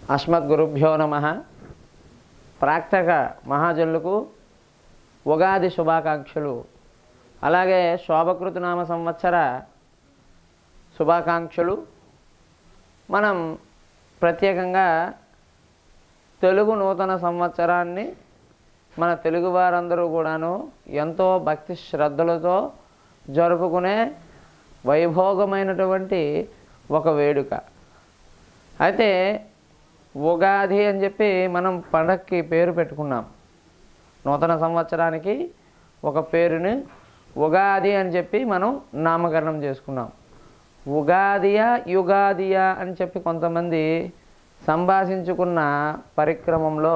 అస్మద్గురుభ్యో నమ ప్రాక్తక మహాజనులకు ఉగాది శుభాకాంక్షలు అలాగే శోభకృతనామ సంవత్సర శుభాకాంక్షలు మనం ప్రత్యేకంగా తెలుగు నూతన సంవత్సరాన్ని మన తెలుగు వారందరూ కూడాను ఎంతో భక్తి శ్రద్ధలతో జరుపుకునే వైభోగమైనటువంటి ఒక వేడుక అయితే ఉగాది అని చెప్పి మనం పండక్కి పేరు పెట్టుకున్నాం నూతన సంవత్సరానికి ఒక పేరుని ఉగాది అని చెప్పి మనం నామకరణం చేసుకున్నాం ఉగాదియా యుగాదియా అని చెప్పి కొంతమంది సంభాషించుకున్న పరిక్రమంలో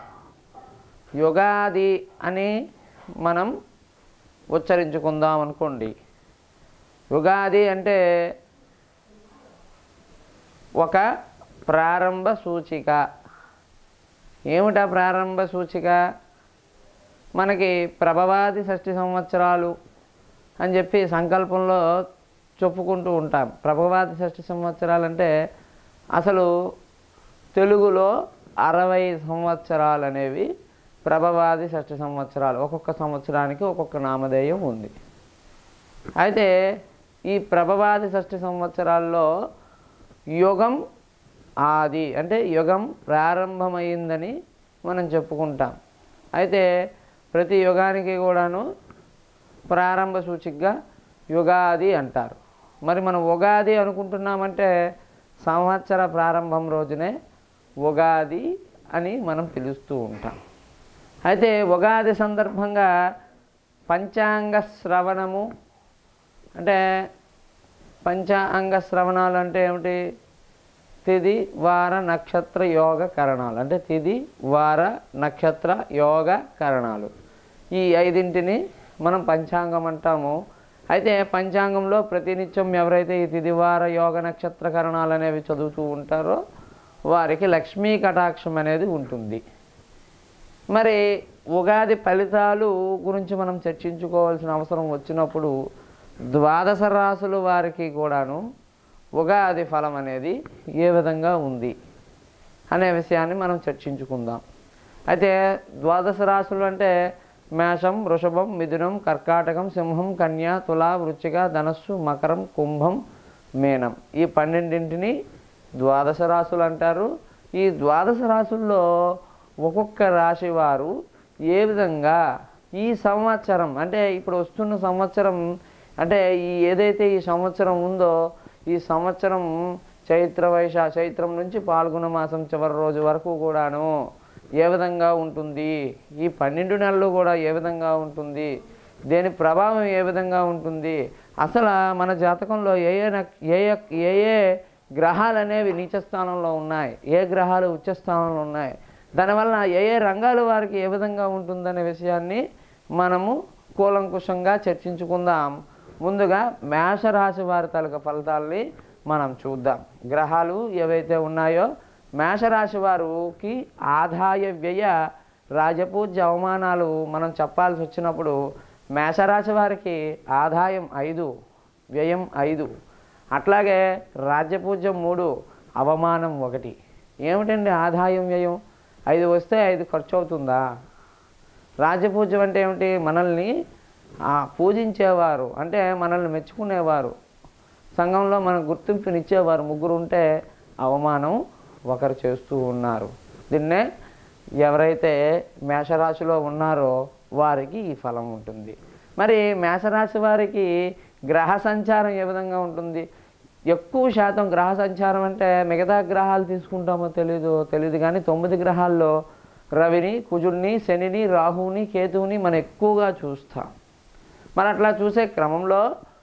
యుగాది అని మనం ఉచ్చరించుకుందాం అనుకోండి యుగాది అంటే ఒక ప్రారంభ సూచిక ఏమిటా ప్రారంభ సూచిక మనకి ప్రభవాది షష్ఠి సంవత్సరాలు అని చెప్పి సంకల్పంలో చెప్పుకుంటూ ఉంటాం ప్రభవాది షష్ఠి సంవత్సరాలు అంటే అసలు తెలుగులో అరవై సంవత్సరాలు అనేవి ప్రభవాది షష్ఠి సంవత్సరాలు ఒక్కొక్క సంవత్సరానికి ఒక్కొక్క నామధేయం ఉంది అయితే ఈ ప్రభవాది షష్ఠి సంవత్సరాల్లో యుగం ఆది అంటే యుగం ప్రారంభమైందని మనం చెప్పుకుంటాం అయితే ప్రతి యుగానికి కూడాను ప్రారంభ సూచికగా యుగాది అంటారు మరి మనం ఉగాది అనుకుంటున్నామంటే సంవత్సర ప్రారంభం రోజునే ఉగాది అని మనం పిలుస్తూ ఉంటాం అయితే ఉగాది సందర్భంగా పంచాంగ శ్రవణము అంటే పంచాంగ శ్రవణాలు అంటే ఏమిటి తిది వార నక్షత్ర యోగ కరణాలు అంటే తిది వార నక్షత్ర యోగ కరణాలు ఈ ఐదింటిని మనం పంచాంగం అంటాము అయితే పంచాంగంలో ప్రతినిత్యం ఎవరైతే ఈ తిదివార యోగ నక్షత్ర కరణాలు అనేవి చదువుతూ ఉంటారో వారికి లక్ష్మీ కటాక్షం అనేది ఉంటుంది మరి ఉగాది ఫలితాలు గురించి మనం చర్చించుకోవాల్సిన అవసరం వచ్చినప్పుడు ద్వాదశ రాసుల వారికి కూడాను ఉగాది ఫలం అనేది ఏ విధంగా ఉంది అనే విషయాన్ని మనం చర్చించుకుందాం అయితే ద్వాదశ రాశులు అంటే మేషం వృషభం మిథునం కర్కాటకం సింహం కన్య తుల వృచ్చిక ధనస్సు మకరం కుంభం మీనం ఈ పన్నెండింటిని ద్వాదశ రాశులు అంటారు ఈ ద్వాదశ రాశుల్లో ఒక్కొక్క రాశి వారు ఏ విధంగా ఈ సంవత్సరం అంటే ఇప్పుడు వస్తున్న సంవత్సరం అంటే ఈ ఏదైతే ఈ సంవత్సరం ఉందో ఈ సంవత్సరం చైత్ర వైశ చైత్రం నుంచి పాల్గొన మాసం చివరి రోజు వరకు కూడాను ఏ విధంగా ఉంటుంది ఈ పన్నెండు నెలలు కూడా ఏ విధంగా ఉంటుంది దేని ప్రభావం ఏ విధంగా ఉంటుంది అసలు మన జాతకంలో ఏ ఏ నక్- ఏ ఏ- ఏ ఏ గ్రహాలు అనేవి నీచ స్థానంలో ఉన్నాయి ఏ గ్రహాలు ఉచ్చ స్థానంలో ఉన్నాయి దానివల్ల ఏ ఏ రంగాలు వారికి ఏ విధంగా ఉంటుందనే విషయాన్ని మనము కూలంకుషంగా చర్చించుకుందాం ముందుగా మేషరాశి వారి తాలూకా ఫలితాలని మనం చూద్దాం గ్రహాలు ఏవైతే ఉన్నాయో మేషరాశి వారికి ఆదాయ వ్యయ రాజపూజ్య అవమానాలు మనం చెప్పాల్సి వచ్చినప్పుడు మేషరాశి వారికి ఆదాయం ఐదు వ్యయం ఐదు అట్లాగే రాజ్యపూజ్యం మూడు అవమానం ఒకటి ఏమిటండి ఆదాయం వ్యయం ఐదు వస్తే ఐదు ఖర్చు అవుతుందా రాజ్యపూజ్యం అంటే ఏమిటి మనల్ని ఆ, పూజించేవారు అంటే మనల్ని మెచ్చుకునేవారు సంఘంలో మన గుర్తింపునిచ్చేవారు ముగ్గురు ఉంటే అవమానం ఒకరు చేస్తూ ఉన్నారు దీన్నే ఎవరైతే మేషరాశిలో ఉన్నారో వారికి ఈ ఫలం ఉంటుంది మరి మేషరాశి వారికి గ్రహ సంచారం ఏ విధంగా ఉంటుంది ఎక్కువ శాతం గ్రహ సంచారం అంటే మిగతా గ్రహాలు తీసుకుంటామో తెలీదు తెలియదు కానీ తొమ్మిది గ్రహాల్లో రవిని కుజుడిని శనిని రాహువుని కేతువుని మనం ఎక్కువగా చూస్తాం మరి అట్లా చూసే క్రమంలో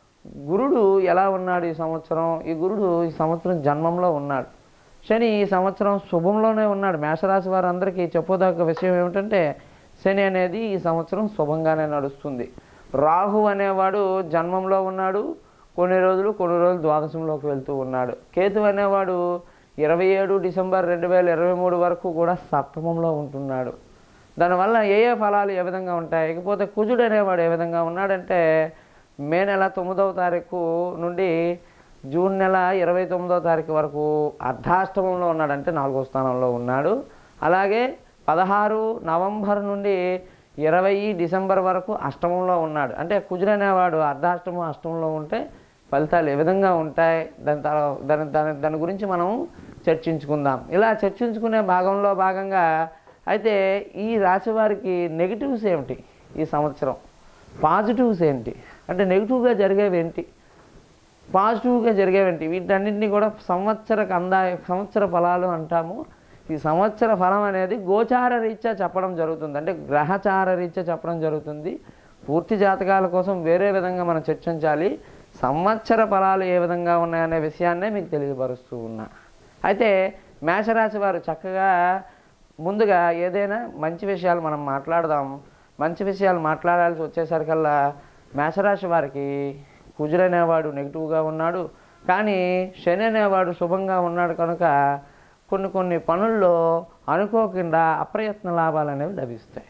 గురుడు ఎలా ఉన్నాడు ఈ సంవత్సరం ఈ గురుడు ఈ సంవత్సరం జన్మంలో ఉన్నాడు శని ఈ సంవత్సరం శుభంలోనే ఉన్నాడు మేషరాశి వారందరికీ చెప్పదగ్గ విషయం ఏమిటంటే శని అనేది ఈ సంవత్సరం శుభంగానే నడుస్తుంది రాహు అనేవాడు జన్మంలో ఉన్నాడు కొన్ని రోజులు కొన్ని రోజులు ద్వాదశంలోకి వెళ్తూ ఉన్నాడు కేతు అనేవాడు ఇరవై ఏడు డిసెంబర్ రెండు వేల ఇరవై మూడు వరకు కూడా సప్తమంలో ఉంటున్నాడు దానివల్ల ఏ ఏ ఫలాలు ఏ విధంగా ఉంటాయి ఇకపోతే కుజుడు అనేవాడు ఏ విధంగా ఉన్నాడంటే మే నెల తొమ్మిదవ తారీఖు నుండి జూన్ నెల ఇరవై తొమ్మిదో తారీఖు వరకు అర్ధాష్టమంలో ఉన్నాడు అంటే నాలుగో స్థానంలో ఉన్నాడు అలాగే పదహారు నవంబర్ నుండి ఇరవై డిసెంబర్ వరకు అష్టమంలో ఉన్నాడు అంటే కుజుడు అనేవాడు అర్ధాష్టమం అష్టమంలో ఉంటే ఫలితాలు ఏ విధంగా ఉంటాయి దాని తర్వా- దాని దాని దాని గురించి మనం చర్చించుకుందాం ఇలా చర్చించుకునే భాగంలో భాగంగా అయితే ఈ రాశి వారికి నెగిటివ్స్ ఏమిటి ఈ సంవత్సరం పాజిటివ్స్ ఏంటి అంటే నెగిటివ్గా జరిగేవి ఏంటి పాజిటివ్గా జరిగేవేంటి వీటన్నింటినీ కూడా సంవత్సర కందా సంవత్సర ఫలాలు అంటాము ఈ సంవత్సర ఫలం అనేది గోచార రీత్యా చెప్పడం జరుగుతుంది అంటే గ్రహచార రీత్యా చెప్పడం జరుగుతుంది పూర్తి జాతకాల కోసం వేరే విధంగా మనం చర్చించాలి సంవత్సర ఫలాలు ఏ విధంగా ఉన్నాయనే విషయాన్నే మీకు తెలియపరుస్తూ ఉన్నా అయితే మేషరాశి వారు చక్కగా ముందుగా ఏదైనా మంచి విషయాలు మనం మాట్లాడదాం మంచి విషయాలు మాట్లాడాల్సి వచ్చేసరికల్లా మేషరాశి వారికి కుజుడు అనేవాడు నెగిటివ్గా ఉన్నాడు కానీ శని అనేవాడు శుభంగా ఉన్నాడు కనుక కొన్ని కొన్ని పనుల్లో అనుకోకుండా అప్రయత్న లాభాలు అనేవి లభిస్తాయి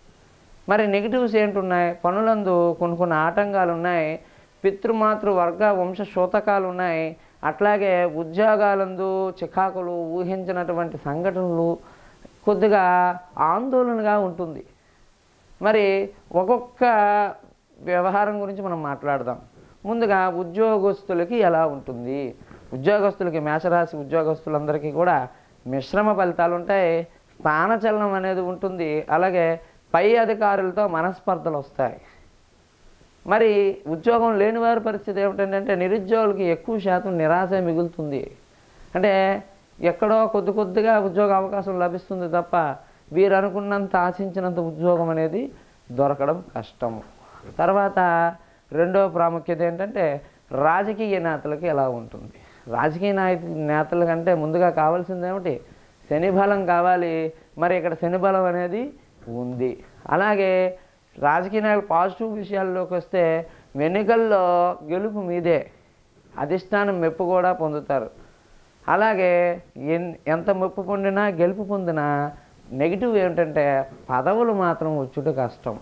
మరి నెగిటివ్స్ ఏంటున్నాయి పనులందు కొన్ని కొన్ని ఆటంకాలు ఉన్నాయి పితృమాతృ వర్గ వంశ శోతకాలు ఉన్నాయి అట్లాగే ఉద్యోగాలందు చికాకులు ఊహించినటువంటి సంఘటనలు కొద్దిగా ఆందోళనగా ఉంటుంది మరి ఒక్కొక్క వ్యవహారం గురించి మనం మాట్లాడదాం ముందుగా ఉద్యోగస్తులకి ఎలా ఉంటుంది ఉద్యోగస్తులకి మేషరాశి ఉద్యోగస్తులందరికీ కూడా మిశ్రమ ఫలితాలు ఉంటాయి స్థానచలనం అనేది ఉంటుంది అలాగే పై అధికారులతో మనస్పర్ధలు వస్తాయి మరి ఉద్యోగం లేని వారి పరిస్థితి ఏమిటంటే నిరుద్యోగులకి ఎక్కువ శాతం నిరాశ మిగులుతుంది అంటే ఎక్కడో కొద్ది కొద్దిగా ఉద్యోగ అవకాశం లభిస్తుంది తప్ప వీరు అనుకున్నంత ఆశించినంత ఉద్యోగం అనేది దొరకడం కష్టము తర్వాత రెండో ప్రాముఖ్యత ఏంటంటే రాజకీయ నేతలకి ఎలా ఉంటుంది రాజకీయ నాయ నేతల కంటే ముందుగా కావాల్సింది ఏమిటి శని బలం కావాలి మరి ఇక్కడ శని బలం అనేది ఉంది అలాగే రాజకీయ నాయకులు పాజిటివ్ విషయాల్లోకి వస్తే వెన్నికల్లో గెలుపు మీదే అధిష్టానం మెప్పు కూడా పొందుతారు అలాగే ఎన్ ఎంత మెప్పు పొందినా గెలుపు పొందినా నెగిటివ్ ఏమిటంటే పదవులు మాత్రం వచ్చుట కష్టం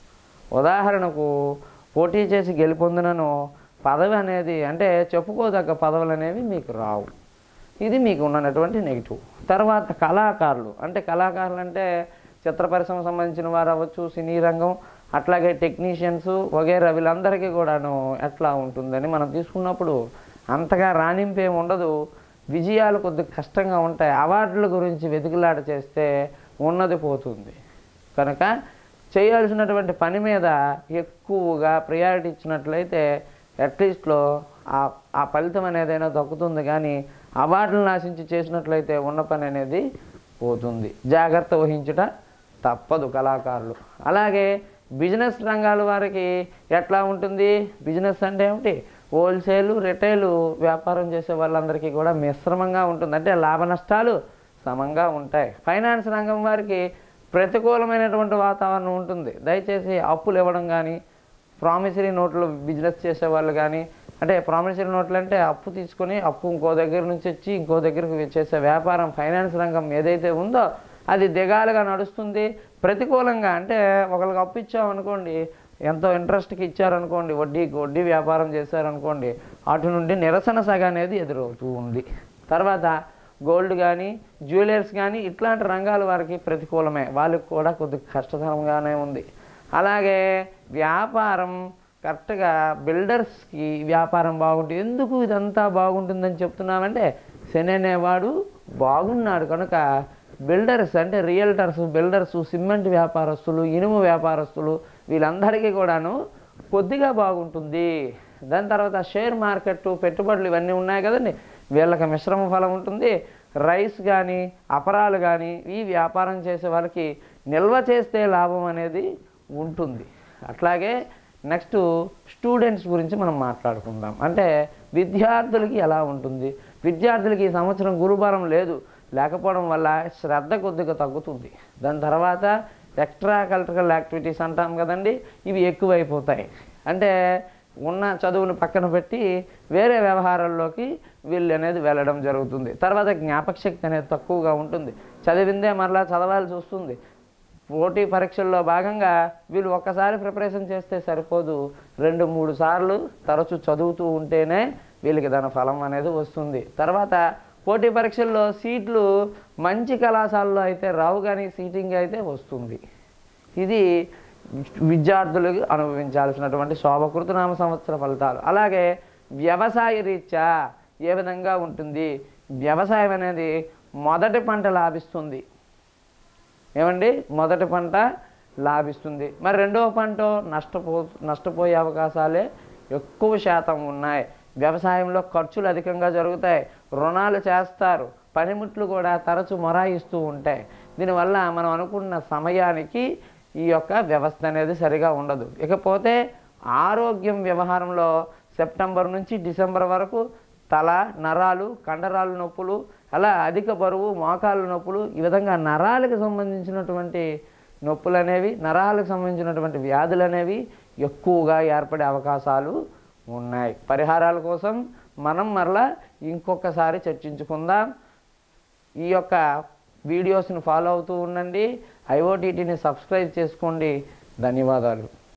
ఉదాహరణకు పోటీ చేసి గెలుపొందినను పదవి అనేది అంటే చెప్పుకోదగ్గ పదవులు అనేవి మీకు రావు ఇది మీకు ఉన్నటువంటి నెగిటివ్ తర్వాత కళాకారులు అంటే కళాకారులు అంటే చిత్ర పరిశ్రమ సంబంధించిన వారు అవ్వచ్చు సినీ రంగం అట్లాగే టెక్నీషియన్స్ వగేరా వీళ్ళందరికీ కూడాను ఎట్లా ఉంటుందని మనం తీసుకున్నప్పుడు అంతగా రాణింపేం ఉండదు విజయాలు కొద్దిగా కష్టంగా ఉంటాయి అవార్డుల గురించి వెతుకులాట చేస్తే ఉన్నది పోతుంది కనుక చేయాల్సినటువంటి పని మీద ఎక్కువగా ప్రయారిటీ ఇచ్చినట్లయితే అట్లీస్ట్లో ఆ ఆ ఫలితం అనేది అయినా దక్కుతుంది కానీ అవార్డులను ఆశించి చేసినట్లయితే ఉన్న పని అనేది పోతుంది జాగ్రత్త వహించుట తప్పదు కళాకారులు అలాగే బిజినెస్ రంగాల వారికి ఎట్లా ఉంటుంది బిజినెస్ అంటే ఏమిటి హోల్సేల్ రిటైల్ వ్యాపారం చేసే వాళ్ళందరికీ కూడా మిశ్రమంగా ఉంటుంది అంటే లాభ నష్టాలు సమంగా ఉంటాయి ఫైనాన్స్ రంగం వారికి ప్రతికూలమైనటువంటి వాతావరణం ఉంటుంది దయచేసి అప్పులు ఇవ్వడం కానీ ప్రామిసరీ నోట్లు బిజినెస్ చేసే వాళ్ళు కానీ అంటే ప్రామిసరీ నోట్లు అంటే అప్పు తీసుకొని అప్పు ఇంకో దగ్గర నుంచి వచ్చి ఇంకో దగ్గరకు చేసే వ్యాపారం ఫైనాన్స్ రంగం ఏదైతే ఉందో అది దిగాలుగా నడుస్తుంది ప్రతికూలంగా అంటే ఒకరికి అప్పు ఇచ్చామనుకోండి ఎంతో ఇంట్రెస్ట్కి ఇచ్చారనుకోండి వడ్డీకి వడ్డీ వ్యాపారం చేశారనుకోండి అటు నుండి నిరసన సగ అనేది ఎదురవుతూ ఉంది తర్వాత గోల్డ్ కానీ జ్యువెలర్స్ కానీ ఇట్లాంటి రంగాల వారికి ప్రతికూలమే వాళ్ళకి కూడా కొద్దిగా కష్టతరంగానే ఉంది అలాగే వ్యాపారం కరెక్ట్గా బిల్డర్స్కి వ్యాపారం బాగుంటుంది ఎందుకు ఇదంతా బాగుంటుందని చెప్తున్నామంటే శని అనేవాడు బాగున్నాడు కనుక బిల్డర్స్ అంటే రియల్టర్స్ బిల్డర్స్ సిమెంట్ వ్యాపారస్తులు ఇనుము వ్యాపారస్తులు వీళ్ళందరికీ కూడాను కొద్దిగా బాగుంటుంది దాని తర్వాత షేర్ మార్కెట్ పెట్టుబడులు ఇవన్నీ ఉన్నాయి కదండి వీళ్ళకి మిశ్రమ ఫలం ఉంటుంది రైస్ కానీ అపరాలు కానీ ఈ వ్యాపారం చేసే వాళ్ళకి నిల్వ చేస్తే లాభం అనేది ఉంటుంది అట్లాగే నెక్స్ట్ స్టూడెంట్స్ గురించి మనం మాట్లాడుకుందాం అంటే విద్యార్థులకి ఎలా ఉంటుంది విద్యార్థులకి ఈ సంవత్సరం గురుబలం లేదు లేకపోవడం వల్ల శ్రద్ధ కొద్దిగా తగ్గుతుంది దాని తర్వాత ఎక్స్ట్రా కల్చరల్ యాక్టివిటీస్ అంటాం కదండి ఇవి ఎక్కువైపోతాయి అంటే ఉన్న చదువును పక్కన పెట్టి వేరే వ్యవహారాల్లోకి వీళ్ళు అనేది వెళ్ళడం జరుగుతుంది తర్వాత జ్ఞాపక శక్తి అనేది తక్కువగా ఉంటుంది చదివిందే మరలా చదవాల్సి వస్తుంది పోటీ పరీక్షల్లో భాగంగా వీళ్ళు ఒక్కసారి ప్రిపరేషన్ చేస్తే సరిపోదు రెండు మూడు సార్లు తరచు చదువుతూ ఉంటేనే వీళ్ళకి దాని ఫలం అనేది వస్తుంది తర్వాత పోటీ పరీక్షల్లో సీట్లు మంచి కళాశాలలో అయితే రావు కానీ సీటింగ్ అయితే వస్తుంది ఇది విద్యార్థులకు అనుభవించాల్సినటువంటి శోభకృతనామ సంవత్సర ఫలితాలు అలాగే వ్యవసాయ రీత్యా ఏ విధంగా ఉంటుంది వ్యవసాయం అనేది మొదటి పంట లాభిస్తుంది ఏమండి మొదటి పంట లాభిస్తుంది మరి రెండవ పంట నష్టపో నష్టపోయే అవకాశాలే ఎక్కువ శాతం ఉన్నాయి వ్యవసాయంలో ఖర్చులు అధికంగా జరుగుతాయి రుణాలు చేస్తారు పనిముట్లు కూడా తరచు మొరాయిస్తూ ఉంటాయి దీనివల్ల మనం అనుకున్న సమయానికి ఈ యొక్క వ్యవస్థ అనేది సరిగా ఉండదు ఇకపోతే ఆరోగ్యం వ్యవహారంలో సెప్టెంబర్ నుంచి డిసెంబర్ వరకు తల నరాలు కండరాలు నొప్పులు అలా అధిక బరువు మోకాలు నొప్పులు ఈ విధంగా నరాలకు సంబంధించినటువంటి నొప్పులు అనేవి నరాలకు సంబంధించినటువంటి వ్యాధులు అనేవి ఎక్కువగా ఏర్పడే అవకాశాలు ఉన్నాయి పరిహారాల కోసం మనం మరలా ఇంకొకసారి చర్చించుకుందాం ఈ యొక్క వీడియోస్ని ఫాలో అవుతూ ఉండండి ఐఓటీటీని సబ్స్క్రైబ్ చేసుకోండి ధన్యవాదాలు